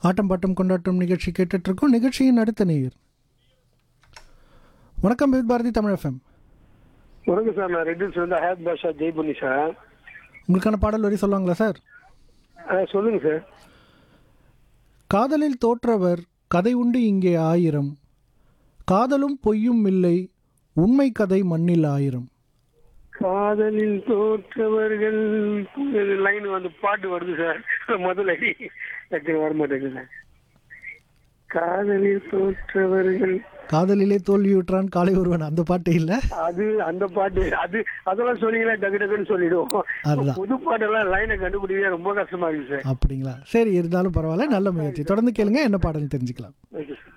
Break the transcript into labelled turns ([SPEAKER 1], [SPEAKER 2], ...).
[SPEAKER 1] ஆட்டம் bottom கொண்டாட்டம் நிகழ்ச்சி கேட்டுட்டு இருக்கோம் நிகழ்ச்சியின் அடுத்த நேயர் வணக்கம் வித் பாரதி தமிழ் எஃப்எம்
[SPEAKER 2] வணக்கம் சார் நான் ரெட்டில்ஸ் வந்து ஹயாத் பாஷா ஜெய்புனி சார்
[SPEAKER 1] உங்களுக்கான பாடல் வரி சொல்லுவாங்களா சார்
[SPEAKER 2] ஆ சொல்லுங்க சார்
[SPEAKER 1] காதலில் தோற்றவர் கதை உண்டு இங்கே ஆயிரம் காதலும் பொய்யும் இல்லை உண்மை கதை மண்ணில் ஆயிரம்
[SPEAKER 2] காதலில் தோற்றவர்கள் லைன் வந்து பாட்டு வருது சார் முதல்ல அடி டக்குனு வர மாட்டேங்குது சார் காதலில் தோற்றவர்கள்
[SPEAKER 1] காதலிலே தோல்வியுற்றான் காலை ஒருவன் அந்த பாட்டு இல்லை
[SPEAKER 2] அது அந்த பாட்டு அது அதெல்லாம் சொன்னீங்களா டக்கு டக்குன்னு சொல்லிடுவோம்
[SPEAKER 1] அதுதான்.
[SPEAKER 2] புது பாட்டெல்லாம் லைனை கண்டுபிடிக்கவே ரொம்ப கஷ்டமா இருக்கு சார்
[SPEAKER 1] அப்படிங்களா சரி இருந்தாலும் பரவாயில்ல நல்ல முயற்சி தொடர்ந்து கேளுங்க என்ன பாடல்னு தெரிஞ்சுக்கலாம்
[SPEAKER 2] ஓகே சார்